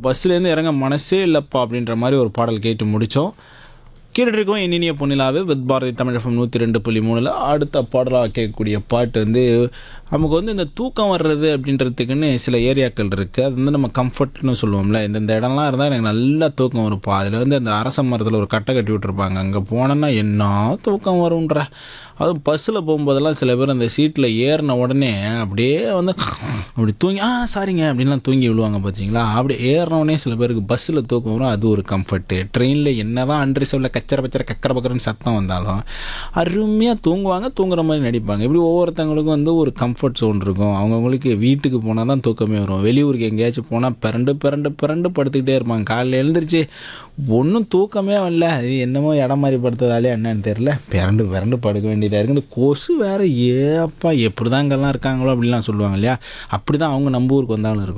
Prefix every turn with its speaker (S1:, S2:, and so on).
S1: பஸ்ஸுலேருந்து இறங்க மனசே இல்லைப்பா அப்படின்ற மாதிரி ஒரு பாடல் கேட்டு முடித்தோம் கேட்டுட்டு இருக்கோம் இனிய பொன்னிலாவே வித் பாரதி தமிழகம் நூற்றி ரெண்டு புள்ளி மூணில் அடுத்த பாடலாக கேட்கக்கூடிய பாட்டு வந்து நமக்கு வந்து இந்த தூக்கம் வர்றது அப்படின்றதுக்குன்னு சில ஏரியாக்கள் இருக்குது அது வந்து நம்ம கம்ஃபர்ட்னு சொல்லுவோம்ல இந்த இந்த இடம்லாம் இருந்தால் எனக்கு நல்லா தூக்கம் வரும்ப்பா அதில் வந்து அந்த அரச மரத்தில் ஒரு கட்டை கட்டி விட்டுருப்பாங்க அங்கே போனேன்னா என்ன தூக்கம் வரும்ன்ற அதுவும் பஸ்ஸில் போகும்போதெல்லாம் சில பேர் அந்த சீட்டில் ஏறின உடனே அப்படியே வந்து அப்படி தூங்கி ஆ சாரிங்க அப்படின்லாம் தூங்கி விழுவாங்க பார்த்தீங்களா அப்படி ஏறின உடனே சில பேருக்கு பஸ்ஸில் தூக்கம் வரும் அது ஒரு கம்ஃபர்ட்டு ட்ரெயினில் என்ன தான் அன்ரிசர்வில் கச்சர பச்சர கக்கர பக்கரன்னு சத்தம் வந்தாலும் அருமையாக தூங்குவாங்க தூங்குற மாதிரி நடிப்பாங்க இப்படி ஒவ்வொருத்தவங்களுக்கும் வந்து ஒரு கம்ஃபர்ட் zone இருக்கும் அவங்கவுங்களுக்கு வீட்டுக்கு போனால் தான் தூக்கமே வரும் வெளியூருக்கு எங்கேயாச்சும் போனால் பிறண்டு பிறண்டு பிறண்டு படுத்துக்கிட்டே இருப்பாங்க காலையில் எழுந்திரிச்சு ஒன்றும் தூக்கமே வரல அது என்னமோ இடம் மாதிரி படுத்ததாலே என்னன்னு தெரில பிறண்டு பிறண்டு படுக்க வேண்டியதாக இருக்குது இந்த கொசு வேறு ஏப்பா எப்படி தான் இங்கெல்லாம் இருக்காங்களோ அப்படிலாம் சொல்லுவாங்க இல்லையா அப்படி தான் அவங்க நம்ம ஊருக்கு வந்தாலும் இருக்கும்